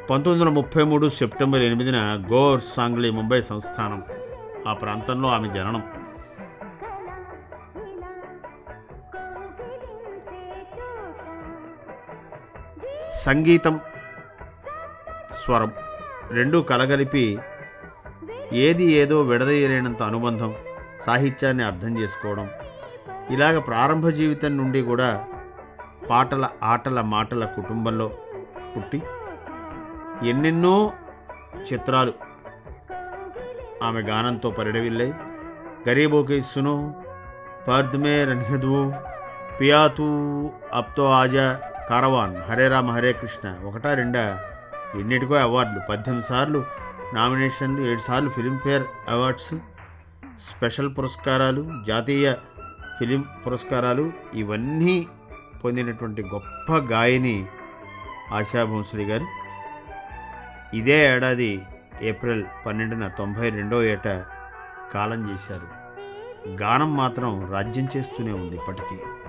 పంతొమ్మిది వందల ముప్పై మూడు సెప్టెంబర్ ఎనిమిదిన గోర్ సాంగ్లీ ముంబై సంస్థానం ఆ ప్రాంతంలో ఆమె జననం సంగీతం స్వరం రెండు కలగలిపి ఏది ఏదో విడదీయలేనంత అనుబంధం సాహిత్యాన్ని అర్థం చేసుకోవడం ఇలాగ ప్రారంభ జీవితం నుండి కూడా పాటల ఆటల మాటల కుటుంబంలో పుట్టి ఎన్నెన్నో చిత్రాలు ఆమె గానంతో పరిడవిల్లాయి గరీబోకి సునో పర్ద్ మే రన్హదు పియాతు అప్తో ఆజా కారవాన్ హరే రామ హరే కృష్ణ ఒకటా రెండా ఎన్నిటికో అవార్డులు పద్దెనిమిది సార్లు నామినేషన్లు ఏడు సార్లు ఫిలింఫేర్ అవార్డ్స్ స్పెషల్ పురస్కారాలు జాతీయ ఫిలిం పురస్కారాలు ఇవన్నీ పొందినటువంటి గొప్ప గాయని ఆశా భోంస్లే గారు ఇదే ఏడాది ఏప్రిల్ పన్నెండున తొంభై రెండో ఏట కాలం చేశారు గానం మాత్రం రాజ్యం చేస్తూనే ఉంది ఇప్పటికీ